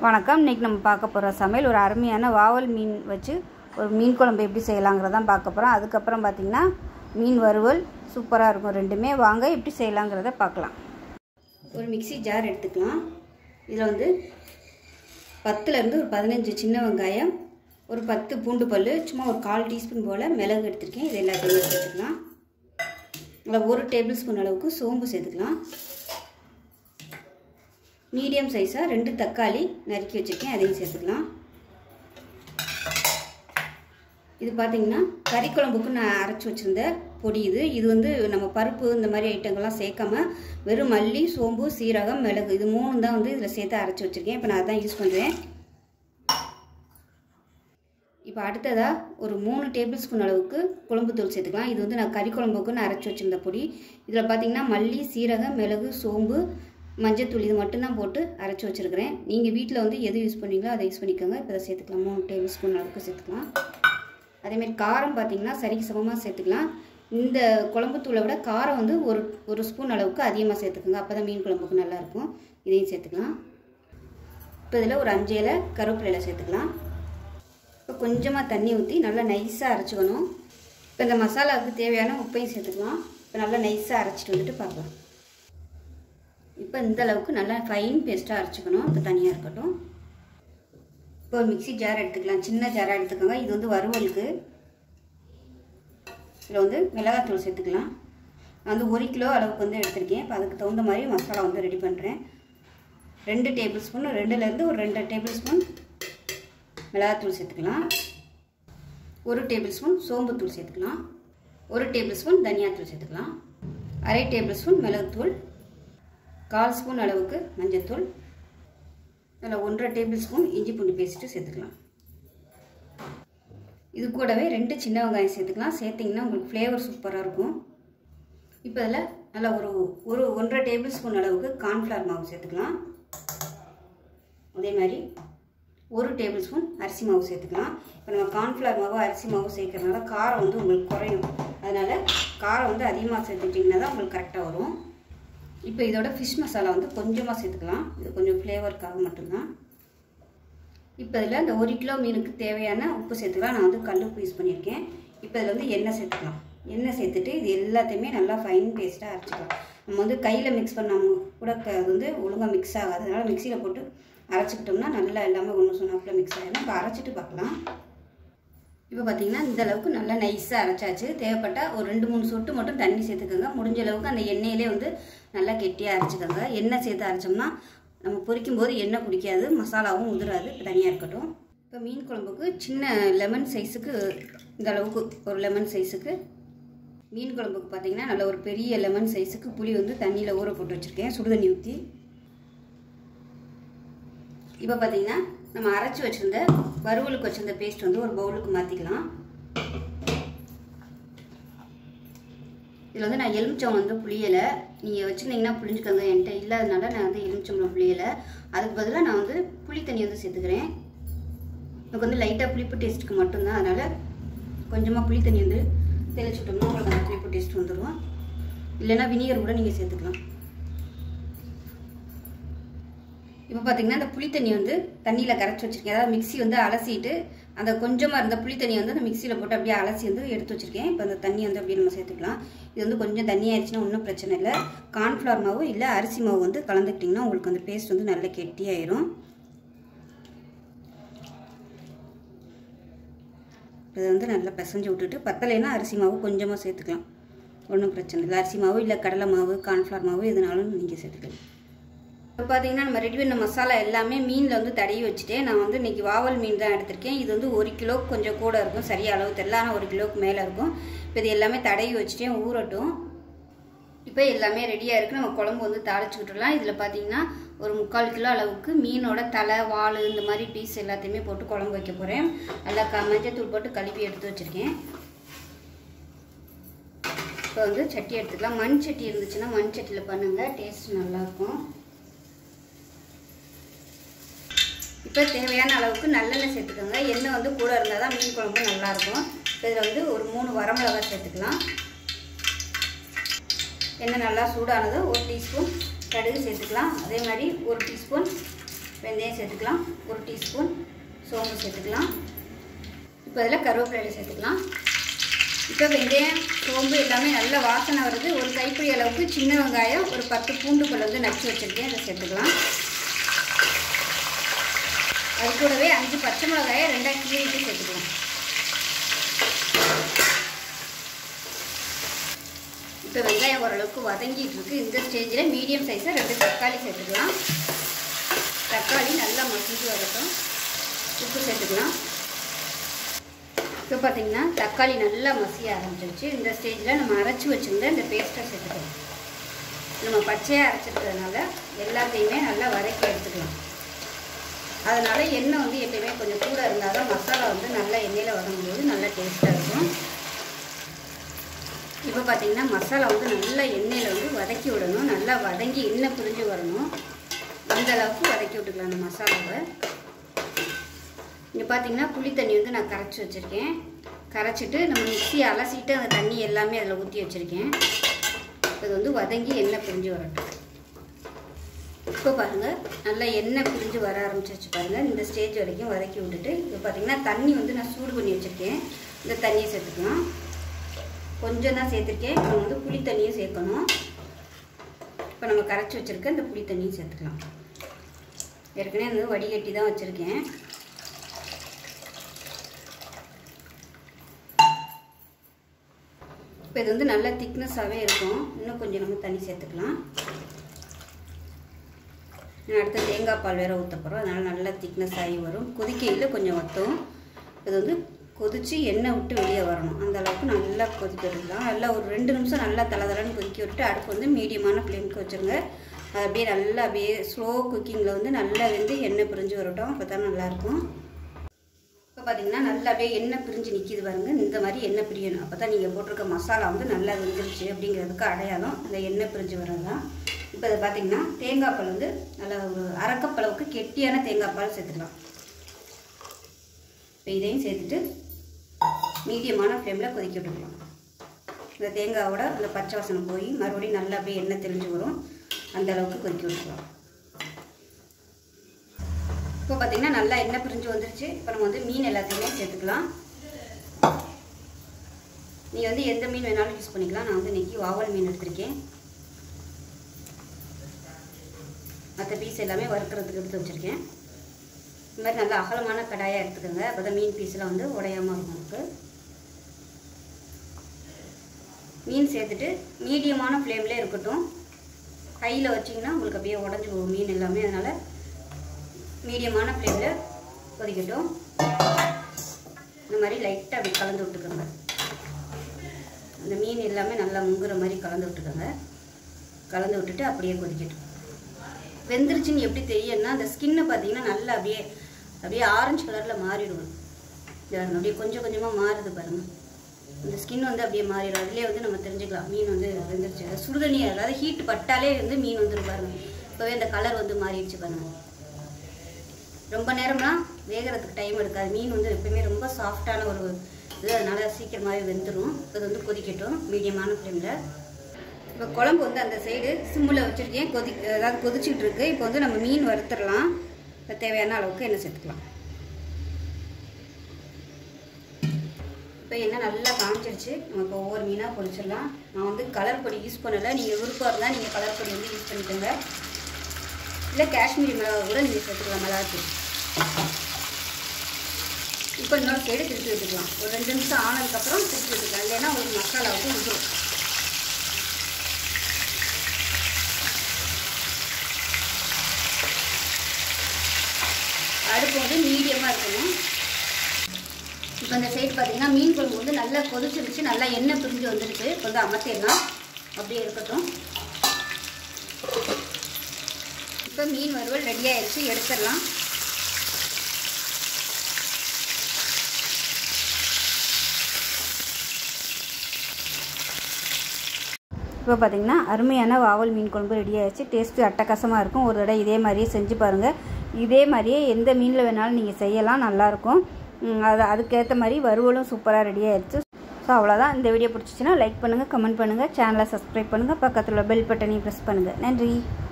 வணக்கம் இன்றைக்கி நம்ம பார்க்க போகிற சமையல் ஒரு அருமையான வாவல் மீன் வச்சு ஒரு மீன் குழம்பு எப்படி செய்யலாங்கிறதான் பார்க்க போகிறோம் அதுக்கப்புறம் பார்த்திங்கன்னா மீன் வறுவல் சூப்பராக இருக்கும் ரெண்டுமே வாங்க எப்படி செய்யலாங்கிறத பார்க்கலாம் ஒரு மிக்ஸி ஜார் எடுத்துக்கலாம் இதில் வந்து பத்துலேருந்து ஒரு பதினஞ்சு சின்ன வெங்காயம் ஒரு பத்து பூண்டு பல் சும்மா ஒரு கால் டீஸ்பூன் போல் மிளகு எடுத்திருக்கேன் இது எல்லாத்தையும் சேர்த்துக்கலாம் அதில் ஒரு டேபிள் ஸ்பூன் அளவுக்கு சோம்பு சேர்த்துக்கலாம் மீடியம் சைஸாக ரெண்டு தக்காளி நறுக்கி வச்சுருக்கேன் அதையும் சேர்த்துக்கலாம் இது பார்த்திங்கன்னா கறி குழம்புக்கு நான் அரைச்சி வச்சுருந்த பொடி இது இது வந்து நம்ம பருப்பு இந்த மாதிரி ஐட்டங்கள்லாம் சேர்க்காம வெறும் மல்லி சோம்பு சீரகம் மிளகு இது மூணு தான் வந்து இதில் சேர்த்து அரைச்சி வச்சுருக்கேன் இப்போ நான் அதான் யூஸ் பண்ணுறேன் இப்போ அடுத்ததாக ஒரு மூணு டேபிள் ஸ்பூன் அளவுக்கு குழம்புத்தூள் சேர்த்துக்கலாம் இது வந்து நான் கறி குழம்புக்கு நான் அரைச்சி வச்சுருந்த பொடி இதில் பார்த்திங்கன்னா மல்லி சீரகம் மிளகு சோம்பு மஞ்சத்தூள் இது மட்டும்தான் போட்டு அரைச்சி வச்சுருக்கிறேன் நீங்கள் வீட்டில் வந்து எது யூஸ் பண்ணீங்களோ அதை யூஸ் பண்ணிக்கோங்க இப்போ அதை சேர்த்துக்கலாம் மூணு டேபிள் ஸ்பூன் அளவுக்கு சேர்த்துக்கலாம் அதேமாதிரி காரம் பார்த்திங்கன்னா சரிக்கு சமமாக சேர்த்துக்கலாம் இந்த குழம்புத்தூளை விட காரம் வந்து ஒரு ஒரு ஸ்பூன் அளவுக்கு அதிகமாக சேர்த்துக்கோங்க அப்போ தான் மீன் குழம்புக்கு நல்லாயிருக்கும் இதையும் சேர்த்துக்கலாம் இப்போ இதில் ஒரு அஞ்சு இலை கருவேப்பிலையில் சேர்த்துக்கலாம் இப்போ கொஞ்சமாக தண்ணி ஊற்றி நல்லா நைஸாக அரைச்சிக்கணும் இப்போ இந்த மசாலாவுக்கு தேவையான உப்பையும் சேர்த்துக்கலாம் இப்போ நல்லா நைஸாக அரைச்சிட்டு வந்துட்டு பார்க்கலாம் இப்போ இந்த அளவுக்கு நல்லா ஃபைன் பேஸ்ட்டாக அரைச்சிக்கணும் இப்போ தனியாக இருக்கட்டும் இப்போ ஒரு மிக்சி ஜார் எடுத்துக்கலாம் சின்ன ஜாராக எடுத்துக்கோங்க இது வந்து வறுவலுக்கு இதில் வந்து மிளகாத்தூள் சேர்த்துக்கலாம் நான் வந்து ஒரு கிலோ அளவுக்கு வந்து எடுத்திருக்கேன் இப்போ அதுக்கு தகுந்த மாதிரி மசாலா வந்து ரெடி பண்ணுறேன் ரெண்டு டேபிள் ஸ்பூன் ரெண்டுலேருந்து ஒரு ரெண்டு டேபிள் ஸ்பூன் மிளகாத்தூள் சேர்த்துக்கலாம் ஒரு டேபிள் ஸ்பூன் சோம்புத்தூள் சேர்த்துக்கலாம் ஒரு டேபிள் ஸ்பூன் தனியாத்தூள் சேர்த்துக்கலாம் அரை டேபிள் ஸ்பூன் மிளகுத்தூள் கால் ஸ்பூன் அளவுக்கு மஞ்சத்தூள் அதில் ஒன்றரை டேபிள் ஸ்பூன் இஞ்சி பூண்டு பேஸ்ட்டு சேர்த்துக்கலாம் இது கூடவே ரெண்டு சின்ன வெங்காயம் சேர்த்துக்கலாம் சேர்த்திங்கன்னா உங்களுக்கு ஃப்ளேவர் சூப்பராக இருக்கும் இப்போ அதில் நல்லா ஒரு ஒரு ஒன்றரை டேபிள் ஸ்பூன் அளவுக்கு கார்ன்ஃப்ளவர் மாவு சேர்த்துக்கலாம் அதே மாதிரி ஒரு டேபிள் ஸ்பூன் அரிசி மாவு சேர்த்துக்கலாம் இப்போ நம்ம கார்ன்ஃப்ளவர் மாவு அரிசி மாவு சேர்க்கறதுனால காரம் வந்து உங்களுக்கு குறையும் அதனால் காரம் வந்து அதிகமாக சேர்த்துக்கிட்டிங்கன்னா தான் உங்களுக்கு கரெக்டாக வரும் இப்போ இதோட ஃபிஷ் மசாலா வந்து கொஞ்சமாக சேர்த்துக்கலாம் இது கொஞ்சம் ஃப்ளேவருக்காக மட்டும்தான் இப்போ இதில் இந்த ஒரு கிலோ மீனுக்கு தேவையான உப்பு சேர்த்துக்கலாம் நான் வந்து கல் உப்பு யூஸ் பண்ணியிருக்கேன் இப்போ இதில் வந்து எண்ணெய் சேர்த்துக்கலாம் எண்ணெய் சேர்த்துட்டு இது எல்லாத்தையுமே நல்லா ஃபைன் பேஸ்ட்டாக அரைச்சிக்கலாம் நம்ம வந்து கையில் மிக்ஸ் பண்ணாமல் கூட அது வந்து ஒழுங்காக மிக்ஸ் ஆகாது அதனால் மிக்சியில் போட்டு அரைச்சிக்கிட்டோம்னா நல்லா எல்லாமே ஒன்று சொன்னாப்பில் மிக்ஸ் ஆகிடும் இப்போ அரைச்சிட்டு பார்க்கலாம் இப்போ பார்த்தீங்கன்னா இந்த அளவுக்கு நல்லா நைஸாக அரைச்சாச்சு தேவைப்பட்டால் ஒரு ரெண்டு மூணு சொட்டு மட்டும் தண்ணி சேர்த்துக்கோங்க முடிஞ்ச அளவுக்கு அந்த எண்ணெயிலே வந்து நல்லா கெட்டியாக அரைச்சிக்கோங்க எண்ணெய் சேர்த்து அரைச்சோம்னா நம்ம பொரிக்கும் போது எண்ணெய் குடிக்காது மசாலாவும் உதிராது இப்போ தனியாக இருக்கட்டும் இப்போ மீன் குழம்புக்கு சின்ன லெமன் சைஸுக்கு இந்த அளவுக்கு ஒரு லெமன் சைஸுக்கு மீன் குழம்புக்கு பார்த்தீங்கன்னா நல்ல ஒரு பெரிய லெமன் சைஸுக்கு புளி வந்து தண்ணியில் ஊற போட்டு வச்சுருக்கேன் சுடுதண்ணி ஊற்றி இப்போ பார்த்தீங்கன்னா நம்ம அரைச்சி வச்சுருந்த வறுவலுக்கு வச்சுருந்த பேஸ்ட் வந்து ஒரு பவுலுக்கு மாற்றிக்கலாம் இதில் வந்து நான் எலுமிச்சம் வந்து புளியலை நீங்கள் வச்சுருந்தீங்கன்னா புளிஞ்சுக்கோங்க என்கிட்ட இல்லாதனால நான் வந்து எலுமிச்சம்பளம் புளியலை அதுக்கு பதிலாக நான் வந்து புளி தண்ணி வந்து சேர்த்துக்கிறேன் எனக்கு வந்து லைட்டாக புளிப்பு டேஸ்ட்டுக்கு மட்டும்தான் அதனால் கொஞ்சமாக புளி தண்ணி வந்து தெளிச்சுட்டோம்னா உங்களுக்கு அந்த புளிப்பு டேஸ்ட் வந்துடும் இல்லைன்னா வினிகர் கூட நீங்கள் சேர்த்துக்கலாம் இப்போ பார்த்தீங்கன்னா அந்த புளி தண்ணி வந்து தண்ணியில் கரைச்சி வச்சுருக்கேன் அதாவது மிக்சி வந்து அலசிட்டு அந்த கொஞ்சமாக இருந்த புளி தண்ணி வந்து அந்த மிக்சியில் போட்டு அப்படியே அலசி வந்து எடுத்து வச்சுருக்கேன் இப்போ அந்த தண்ணி வந்து அப்படியே நம்ம சேர்த்துக்கலாம் இது வந்து கொஞ்சம் தண்ணி ஆயிடுச்சுன்னா ஒன்றும் பிரச்சனை இல்லை கார்ன்ஃப்ளவர் மாவு இல்லை அரிசி மாவு வந்து கலந்துக்கிட்டிங்கன்னா உங்களுக்கு அந்த பேஸ்ட் வந்து நல்ல கெட்டியாயிரும் இதை வந்து நல்லா பிசைஞ்சு விட்டுட்டு பத்தலைன்னா அரிசி மாவு கொஞ்சமாக சேர்த்துக்கலாம் ஒன்றும் பிரச்சனை இல்லை அரிசி மாவு இல்லை கடலை மாவு கார்ன்ஃப்ளவர் மாவு எதுனாலும் நீங்கள் சேர்த்துக்கலாம் இப்போ பார்த்தீங்கன்னா நம்ம ரெடி பண்ண மசாலா எல்லாமே மீனில் வந்து தடவி வச்சுட்டேன் நான் வந்து இன்றைக்கி வாவல் மீன் தான் எடுத்திருக்கேன் இது வந்து ஒரு கிலோக்கு கொஞ்சம் கூட இருக்கும் சரியாக அளவு தெரியல ஆனால் ஒரு கிலோக்கு மேலே இருக்கும் இப்போ இது எல்லாமே தடவி வச்சுட்டேன் ஊறட்டும் இப்போ எல்லாமே ரெடியாக இருக்குது நம்ம குழம்பு வந்து தாளிச்சுக்கிட்டுலாம் இதில் பார்த்தீங்கன்னா ஒரு முக்கால் கிலோ அளவுக்கு மீனோட தலை வால் இந்த மாதிரி பீஸ் எல்லாத்தையுமே போட்டு குழம்பு வைக்க போகிறேன் நல்லா க மஞ்சத்தூள் போட்டு கழுவி எடுத்து வச்சுருக்கேன் இப்போ வந்து சட்டி எடுத்துக்கலாம் மண் சட்டி இருந்துச்சுன்னா மண் சட்டியில் பண்ணுங்கள் டேஸ்ட் நல்லாயிருக்கும் இப்போ தேவையான அளவுக்கு நல்லெண்ணெய் சேர்த்துக்கோங்க எண்ணெய் வந்து கூட இருந்தால் தான் மீன் குழம்பு நல்லாயிருக்கும் இப்போ இதில் வந்து ஒரு மூணு வரமிளகா சேர்த்துக்கலாம் எண்ணெய் நல்லா சூடானதும் ஒரு டீஸ்பூன் கடுகு சேர்த்துக்கலாம் அதே மாதிரி ஒரு டீஸ்பூன் வெந்தயம் சேர்த்துக்கலாம் ஒரு டீஸ்பூன் சோம்பு சேர்த்துக்கலாம் இப்போ இதில் கருவேப்பிலை சேர்த்துக்கலாம் இப்போ வெந்தயம் சோம்பு எல்லாமே நல்ல வாசனை வருது ஒரு கைப்பிடி அளவுக்கு சின்ன வெங்காயம் ஒரு பத்து பூண்டு பல் வந்து நச்சு வச்சுருக்கேன் அதை சேர்த்துக்கலாம் அது கூடவே அஞ்சு பச்சை மிளகாயை ரெண்டாக கீறிட்டு சேர்த்துக்கலாம் இப்போ வெங்காயம் ஓரளவுக்கு வதங்கிட்டு இருக்கு இந்த ஸ்டேஜில் மீடியம் சைஸாக ரெண்டு தக்காளி சேர்த்துக்கலாம் தக்காளி நல்லா மசிஞ்சு வரட்டும் உப்பு சேர்த்துக்கலாம் இப்போ பார்த்தீங்கன்னா தக்காளி நல்லா மசிய ஆரம்பிச்சிருச்சு இந்த ஸ்டேஜில் நம்ம அரைச்சி வச்சுருந்த இந்த பேஸ்ட்டை சேர்த்துக்கலாம் நம்ம பச்சையாக அரைச்சிருக்கிறதுனால எல்லாத்தையுமே நல்லா வதக்கி எடுத்துக்கலாம் அதனால் எண்ணெய் வந்து எப்பயுமே கொஞ்சம் கூட இருந்தால் தான் மசாலா வந்து நல்லா எண்ணெயில் வதங்கும்போது நல்லா டேஸ்ட்டாக இருக்கும் இப்போ பார்த்தீங்கன்னா மசாலா வந்து நல்லா எண்ணெயில் வந்து வதக்கி விடணும் நல்லா வதங்கி எண்ணெய் பிரிஞ்சு வரணும் அந்த அளவுக்கு வதக்கி விட்டுக்கலாம் அந்த மசாலாவை இங்கே பார்த்தீங்கன்னா புளி தண்ணி வந்து நான் கரைச்சி வச்சுருக்கேன் கரைச்சிட்டு நம்ம மிக்ஸி அலசிட்டு அந்த தண்ணி எல்லாமே அதில் ஊற்றி வச்சுருக்கேன் இது வந்து வதங்கி எண்ணெய் பிரிஞ்சு வரட்டும் இப்போ பாருங்கள் நல்லா எண்ணெய் பிரிஞ்சு வர ஆரம்பிச்சிருச்சு பாருங்கள் இந்த ஸ்டேஜ் வரைக்கும் வதக்கி விட்டுட்டு இப்போ பார்த்தீங்கன்னா தண்ணி வந்து நான் சூடு பண்ணி வச்சுருக்கேன் இந்த தண்ணியை சேர்த்துக்கலாம் கொஞ்சம் தான் சேர்த்துருக்கேன் இப்போ வந்து புளி தண்ணியும் சேர்க்கணும் இப்போ நம்ம கரைச்சி வச்சுருக்க இந்த புளி தண்ணியும் சேர்த்துக்கலாம் ஏற்கனவே வந்து வடிகட்டி தான் வச்சுருக்கேன் இப்போ இது வந்து நல்ல திக்னஸாகவே இருக்கும் இன்னும் கொஞ்சம் நம்ம தண்ணி சேர்த்துக்கலாம் நான் அடுத்து தேங்காய் பால் வேறு ஊற்ற போகிறோம் அதனால் நல்லா திக்னஸ் ஆகி வரும் கொதிக்கையில் கொஞ்சம் வற்றும் இது வந்து கொதித்து எண்ணெய் விட்டு வெளியே வரணும் அந்த அளவுக்கு நல்லா கொதிக்க விட்டுக்கலாம் நல்லா ஒரு ரெண்டு நிமிஷம் நல்லா தலை தலைன்னு கொதிக்க விட்டு அடுப்பு வந்து மீடியமான ஃப்ளேமுக்கு வச்சுருங்க அது அப்படியே நல்லா அப்படியே ஸ்லோ குக்கிங்கில் வந்து நல்லா வெந்து எண்ணெய் பிரிஞ்சு வரட்டும் அப்போ தான் நல்லாயிருக்கும் இப்போ பார்த்தீங்கன்னா நல்லா அப்படியே எண்ணெய் பிரிஞ்சு நிற்கிது பாருங்க இந்த மாதிரி எண்ணெய் பிரியணும் அப்போ தான் நீங்கள் போட்டிருக்க மசாலா வந்து நல்லா வெந்துருச்சு அப்படிங்கிறதுக்கு அடையாளம் இந்த எண்ணெய் பிரிஞ்சு வர்றது இப்போ இதை பார்த்தீங்கன்னா தேங்காய் பால் வந்து நல்லா ஒரு அரைக்கப்பளவுக்கு கெட்டியான தேங்காய் பால் சேர்த்துக்கலாம் இப்போ இதையும் சேர்த்துட்டு மீடியமான ஃப்ளேமில் கொதிக்க விட்டுக்கலாம் இந்த தேங்காவோட அந்த பச்சை வாசனை போய் மறுபடியும் நல்லா அப்படியே எண்ணெய் தெரிஞ்சு வரும் அந்த அளவுக்கு கொதிக்க விட்டுக்கலாம் இப்போ பார்த்தீங்கன்னா நல்லா எண்ணெய் பிரிஞ்சு வந்துருச்சு இப்போ நம்ம வந்து மீன் எல்லாத்தையுமே சேர்த்துக்கலாம் நீங்கள் வந்து எந்த மீன் வேணாலும் யூஸ் பண்ணிக்கலாம் நான் வந்து இன்றைக்கி வாவல் மீன் எடுத்திருக்கேன் மற்ற பீஸ் எல்லாமே வறுக்கிறதுக்கு எடுத்து வச்சுருக்கேன் இந்த மாதிரி நல்லா அகலமான கடாயாக எடுத்துக்கோங்க அப்போ தான் மீன் பீஸில் வந்து உடையாமல் இருக்கும் நமக்கு மீன் சேர்த்துட்டு மீடியமான ஃப்ளேம்லேயே இருக்கட்டும் கையில் வச்சிங்கன்னா உங்களுக்கு அப்படியே உடஞ்சி போகும் மீன் எல்லாமே அதனால் மீடியமான ஃப்ளேமில் கொதிக்கட்டும் இந்த மாதிரி லைட்டாக அப்படி கலந்து விட்டுக்கோங்க அந்த மீன் எல்லாமே நல்லா முங்குற மாதிரி கலந்து விட்டுக்கோங்க கலந்து விட்டுட்டு அப்படியே கொதிக்கட்டும் வெந்துருச்சுன்னு எப்படி தெரியும்னா அந்த ஸ்கின்னை பார்த்தீங்கன்னா நல்லா அப்படியே அப்படியே ஆரஞ்சு கலரில் மாறிடும் இது அப்படியே கொஞ்சம் கொஞ்சமாக மாறுது பாருங்கள் இந்த ஸ்கின் வந்து அப்படியே மாறிடும் அதுலேயே வந்து நம்ம தெரிஞ்சுக்கலாம் மீன் வந்து வெந்துருச்சு சுடுதண்ணி அதாவது ஹீட் பட்டாலே வந்து மீன் வந்துடும் பாருங்க இப்போவே இந்த கலர் வந்து மாறிடுச்சு பாருங்க ரொம்ப நேரம்லாம் வேகிறதுக்கு டைம் எடுக்காது மீன் வந்து எப்பவுமே ரொம்ப சாஃப்டான ஒரு இது அதனால சீக்கிரமாகவே வெந்துடும் இது வந்து கொதிக்கட்டும் மீடியமான ஃப்ளேமில் இப்போ குழம்பு வந்து அந்த சைடு சிம்மில் வச்சுருக்கேன் கொதி அதாவது கொதிச்சுட்டு இருக்கு இப்போ வந்து நம்ம மீன் வறுத்துடலாம் இப்போ தேவையான அளவுக்கு எண்ணெய் சேர்த்துக்கலாம் இப்போ எண்ணெய் நல்லா காமிச்சிருச்சு நம்ம இப்போ ஒவ்வொரு மீனாக பொரிச்சிடலாம் நான் வந்து கலர் பொடி யூஸ் பண்ணலை நீங்கள் விருப்பம் இருந்தால் நீங்கள் கலர் பொடி வந்து யூஸ் பண்ணிக்கோங்க இல்லை காஷ்மீரி மிளகா கூட நீங்கள் சேர்த்துக்கலாம் மிளகாத்தூள் இப்போ இன்னொரு சைடு திருப்பி வச்சுக்கலாம் ஒரு ரெண்டு நிமிஷம் ஆனதுக்கப்புறம் திருப்பி வச்சுக்கலாம் இல்லைன்னா உங்களுக்கு மசாலா வந்து விட்டுரும் அடுப்பு வந்து மீடியமாக இருக்கணும் இப்போ இந்த சைடு பார்த்தீங்கன்னா மீன் குழம்பு வந்து நல்லா கொதிச்சிருச்சு நல்லா எண்ணெய் பிரிஞ்சு வந்துருச்சு இப்போ வந்து அமர்த்திடலாம் அப்படியே இருக்கட்டும் இப்போ மீன் வறுவல் ரெடி ஆயிடுச்சு எடுத்துடலாம் இப்போ பார்த்தீங்கன்னா அருமையான வாவல் மீன் குழம்பு ரெடி ஆயிடுச்சு டேஸ்ட்டு அட்டகாசமாக இருக்கும் ஒரு தடவை இதே மாதிரியே செஞ்சு பாருங்கள் இதே மாதிரியே எந்த மீனில் வேணாலும் நீங்கள் செய்யலாம் நல்லாயிருக்கும் அது அதுக்கேற்ற மாதிரி வறுவலும் சூப்பராக ரெடி ஆயிடுச்சு ஸோ அவ்வளோதான் இந்த வீடியோ பிடிச்சிச்சின்னா லைக் பண்ணுங்கள் கமெண்ட் பண்ணுங்கள் சேனலை சப்ஸ்கிரைப் பண்ணுங்கள் பக்கத்தில் பெல் பட்டனையும் ப்ரெஸ் பண்ணுங்கள் நன்றி